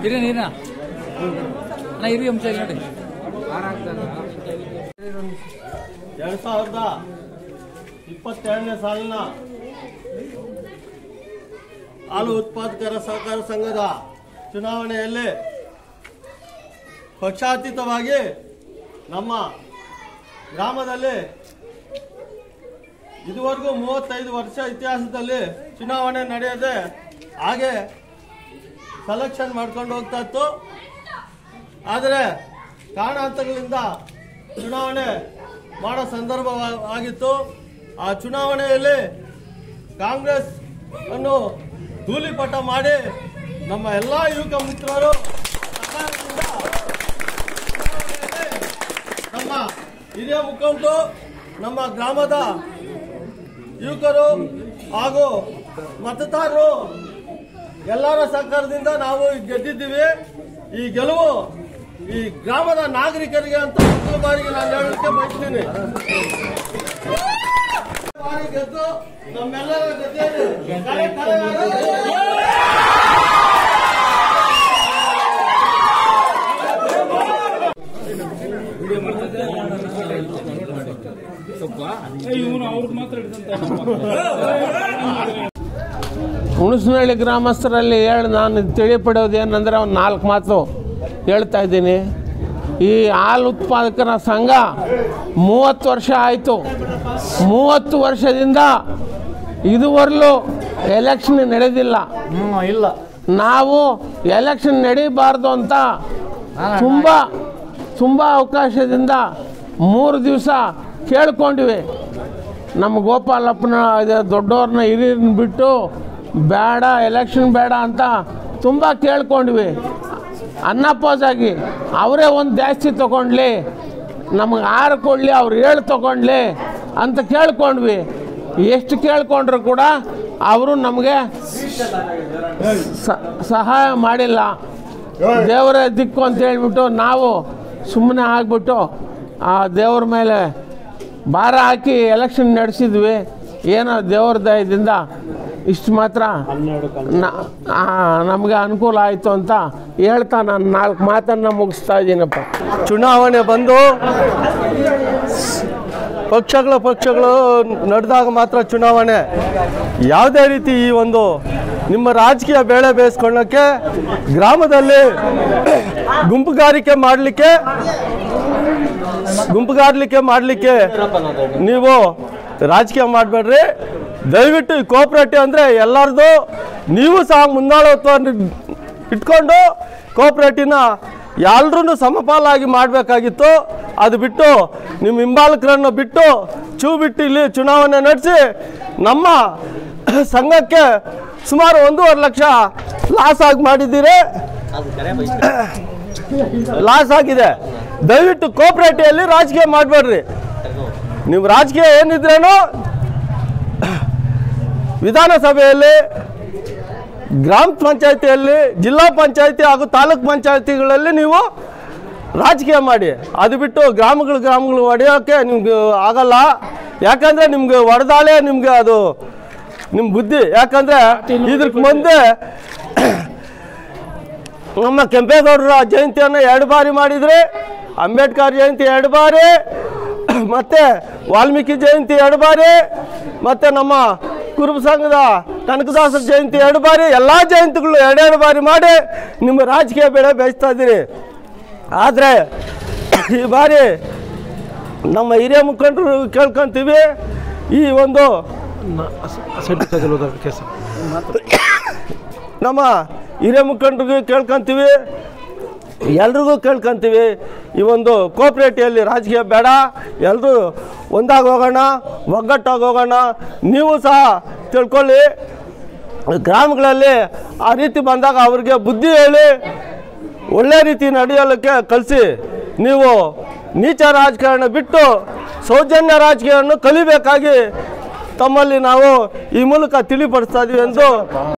ಇರಿ ನೀರಿನ ಅಣ್ಣ ಇರಿ ಅಂಶ ಇಲ್ಲಿ ನೋಡಿ ಎರಡ್ ಸಾವಿರದ ಇಪ್ಪತ್ತೆರಡನೇ ಸಾಲಿನ ಹಾಲು ಉತ್ಪಾದಕರ ಸಹಕಾರ ಸಂಘದ ಚುನಾವಣೆಯಲ್ಲಿ ಪಕ್ಷಾತೀತವಾಗಿ ನಮ್ಮ ಗ್ರಾಮದಲ್ಲಿ ಇದುವರೆಗೂ ಮೂವತ್ತೈದು ವರ್ಷ ಇತಿಹಾಸದಲ್ಲಿ ಚುನಾವಣೆ ನಡೆಯದೆ ಹಾಗೆ ಸೆಲೆಕ್ಷನ್ ಮಾಡ್ಕೊಂಡು ಹೋಗ್ತಾ ಇತ್ತು ಆದರೆ ಕಾರಣಾಂತರಗಳಿಂದ ಚುನಾವಣೆ ಮಾಡೋ ಸಂದರ್ಭ ಆಗಿತ್ತು ಆ ಚುನಾವಣೆಯಲ್ಲಿ ಕಾಂಗ್ರೆಸ್ ಅನ್ನು ಧೂಳಿಪಟ ಮಾಡಿ ನಮ್ಮ ಎಲ್ಲ ಯುವಕ ಮಿತ್ರರು ಸಹಕಾರದಿಂದ ಚುನಾವಣೆಯಲ್ಲಿ ನಮ್ಮ ಹಿರಿಯ ಮುಖಂಡರು ನಮ್ಮ ಗ್ರಾಮದ ಯುವಕರು ಹಾಗೂ ಮತದಾರರು ಎಲ್ಲರ ಸಹಕಾರದಿಂದ ನಾವು ಗೆದ್ದಿದ್ದೀವಿ ಈ ಗೆಲುವು ಈ ಗ್ರಾಮದ ನಾಗರಿಕರಿಗೆ ಅಂತ ಮೊದಲ ಬಾರಿಗೆ ನಾನು ಹೇಳಲಿಕ್ಕೆ ಬಯಸ್ತೀನಿ ಬಾರಿ ಗೆದ್ದು ನಮ್ಮೆಲ್ಲರ ಜೊತೆಯಲ್ಲಿ ಕಳೆ ಕಳೆಗಾರರು ಹುಣಸನಹಳ್ಳಿ ಗ್ರಾಮಸ್ಥರಲ್ಲಿ ಹೇಳಿ ನಾನು ತಿಳಿಪಡೋದು ಏನಂದರೆ ಒಂದು ನಾಲ್ಕು ಮಾತು ಹೇಳ್ತಾ ಇದ್ದೀನಿ ಈ ಹಾಲು ಉತ್ಪಾದಕರ ಸಂಘ ಮೂವತ್ತು ವರ್ಷ ಆಯಿತು ಮೂವತ್ತು ವರ್ಷದಿಂದ ಇದುವರೆಗೂ ಎಲೆಕ್ಷನ್ ನಡೆದಿಲ್ಲ ಇಲ್ಲ ನಾವು ಎಲೆಕ್ಷನ್ ನಡೀಬಾರ್ದು ಅಂತ ತುಂಬ ತುಂಬ ಅವಕಾಶದಿಂದ ಮೂರು ದಿವಸ ಕೇಳ್ಕೊಂಡಿವಿ ನಮ್ಮ ಗೋಪಾಲಪ್ಪನ ಇದು ದೊಡ್ಡವ್ರನ್ನ ಹಿರಿಯರನ್ನ ಬಿಟ್ಟು ಬೇಡ ಎಲೆಕ್ಷನ್ ಬೇಡ ಅಂತ ತುಂಬ ಕೇಳ್ಕೊಂಡ್ವಿ ಅನ್ನಪೋಸಾಗಿ ಅವರೇ ಒಂದು ಜಾಸ್ತಿ ತೊಗೊಂಡ್ಲಿ ನಮಗೆ ಆರು ಕೊಡಲಿ ಅವ್ರು ಏಳು ತೊಗೊಂಡ್ಲಿ ಅಂತ ಕೇಳ್ಕೊಂಡ್ವಿ ಎಷ್ಟು ಕೇಳ್ಕೊಂಡ್ರು ಕೂಡ ಅವರು ನಮಗೆ ಸ- ಸಹಾಯ ಮಾಡಿಲ್ಲ ದೇವರೇ ದಿಕ್ಕು ಅಂತ ಹೇಳ್ಬಿಟ್ಟು ನಾವು ಸುಮ್ಮನೆ ಆಗ್ಬಿಟ್ಟು ಆ ದೇವ್ರ ಮೇಲೆ ಭಾರ ಹಾಕಿ ಎಲೆಕ್ಷನ್ ನಡೆಸಿದ್ವಿ ಏನೋ ದೇವ್ರ ದಯದಿಂದ ಇಷ್ಟು ಮಾತ್ರ ನಮಗೆ ಅನುಕೂಲ ಆಯಿತು ಅಂತ ಹೇಳ್ತಾ ನಾನು ನಾಲ್ಕು ಮಾತನ್ನು ಮುಗಿಸ್ತಾ ಇದ್ದೀನಪ್ಪ ಚುನಾವಣೆ ಬಂದು ಪಕ್ಷಗಳ ಪಕ್ಷಗಳು ನಡೆದಾಗ ಮಾತ್ರ ಚುನಾವಣೆ ಯಾವುದೇ ರೀತಿ ಈ ಒಂದು ನಿಮ್ಮ ರಾಜಕೀಯ ಬೇಳೆ ಬೇಯಿಸ್ಕೊಳ್ಳೋಕ್ಕೆ ಗ್ರಾಮದಲ್ಲಿ ಗುಂಪುಗಾರಿಕೆ ಮಾಡಲಿಕ್ಕೆ ಗುಂಪುಗಾರಿಕೆ ಮಾಡಲಿಕ್ಕೆ ನೀವು ರಾಜಕೀಯ ಮಾಡಬೇಡ್ರಿ ದಯವಿಟ್ಟು ಈ ಕೋಆಪ್ರೇಟಿವ್ ಅಂದರೆ ಎಲ್ಲರದು ನೀವು ಸಹ ಮುಂದಾಳತ್ವ ಇಟ್ಕೊಂಡು ಕೋಆಪ್ರೇಟಿವ್ನ ಎಲ್ರೂ ಸಮಪಾಲಾಗಿ ಮಾಡಬೇಕಾಗಿತ್ತು ಅದು ಬಿಟ್ಟು ನಿಮ್ಮ ಹಿಂಬಾಲಕರನ್ನು ಬಿಟ್ಟು ಚೂ ಬಿಟ್ಟು ಇಲ್ಲಿ ಚುನಾವಣೆ ನಡೆಸಿ ನಮ್ಮ ಸಂಘಕ್ಕೆ ಸುಮಾರು ಒಂದೂವರೆ ಲಕ್ಷ ಲಾಸ್ ಆಗಿ ಮಾಡಿದ್ದೀರಿ ಲಾಸ್ ಆಗಿದೆ ದಯವಿಟ್ಟು ಕೋಆಪ್ರೇಟಿವಲ್ಲಿ ರಾಜಕೀಯ ಮಾಡಬೇಡ್ರಿ ನೀವು ರಾಜಕೀಯ ಏನಿದ್ರೇನು ವಿಧಾನಸಭೆಯಲ್ಲಿ ಗ್ರಾಮ ಪಂಚಾಯತಿಯಲ್ಲಿ ಜಿಲ್ಲಾ ಪಂಚಾಯತಿ ಹಾಗೂ ತಾಲೂಕ್ ಪಂಚಾಯತಿಗಳಲ್ಲಿ ನೀವು ರಾಜಕೀಯ ಮಾಡಿ ಅದು ಬಿಟ್ಟು ಗ್ರಾಮಗಳು ಗ್ರಾಮಗಳು ಹೊಡೆಯೋಕ್ಕೆ ನಿಮ್ಗೆ ಆಗಲ್ಲ ಯಾಕಂದರೆ ನಿಮ್ಗೆ ಹೊಡೆದಾಳೆ ನಿಮ್ಗೆ ಅದು ನಿಮ್ಮ ಬುದ್ಧಿ ಯಾಕಂದರೆ ಇದಕ್ಕೆ ಮುಂದೆ ನಮ್ಮ ಕೆಂಪೇಗೌಡರ ಜಯಂತಿಯನ್ನು ಎರಡು ಬಾರಿ ಮಾಡಿದರೆ ಅಂಬೇಡ್ಕರ್ ಜಯಂತಿ ಎರಡು ಬಾರಿ ಮತ್ತು ವಾಲ್ಮೀಕಿ ಜಯಂತಿ ಎರಡು ಬಾರಿ ಮತ್ತು ನಮ್ಮ ಕುರುಬ ಸಂಘದ ಕನಕದಾಸರ ಜಯಂತಿ ಎರಡು ಬಾರಿ ಎಲ್ಲ ಜಯಂತಿಗಳು ಎರಡೆರಡು ಬಾರಿ ಮಾಡಿ ನಿಮ್ಮ ರಾಜಕೀಯ ಬೆಳೆ ಬೇಯಿಸ್ತಾ ಇದ್ದೀರಿ ಆದರೆ ಈ ಬಾರಿ ನಮ್ಮ ಹಿರಿಯ ಮುಖಂಡರು ಕೇಳ್ಕೊಂತೀವಿ ಈ ಒಂದು ನಮ್ಮ ಹಿರಿಯ ಮುಖಂಡರಿಗೆ ಕೇಳ್ಕೊಂತೀವಿ ಎಲ್ರಿಗೂ ಕೇಳ್ಕೊಂತೀವಿ ಈ ಒಂದು ಕೋಆಪ್ರೇಟಿವಲ್ಲಿ ರಾಜಕೀಯ ಬೇಡ ಎಲ್ಲರೂ ಒಂದಾಗಿ ಹೋಗೋಣ ಒಗ್ಗಟ್ಟಾಗಿ ಹೋಗೋಣ ನೀವು ಸಹ ತಿಳ್ಕೊಳ್ಳಿ ಗ್ರಾಮಗಳಲ್ಲಿ ಆ ರೀತಿ ಬಂದಾಗ ಅವ್ರಿಗೆ ಬುದ್ಧಿ ಹೇಳಿ ಒಳ್ಳೆ ರೀತಿ ನಡೆಯಲಿಕ್ಕೆ ಕಲಿಸಿ ನೀವು ನೀಚ ರಾಜಕಾರಣ ಬಿಟ್ಟು ಸೌಜನ್ಯ ರಾಜಕೀಯವನ್ನು ಕಲಿಬೇಕಾಗಿ ತಮ್ಮಲ್ಲಿ ನಾವು ಈ ಮೂಲಕ ತಿಳಿಪಡಿಸ್ತಾ ಇದೀವಿ ಎಂದು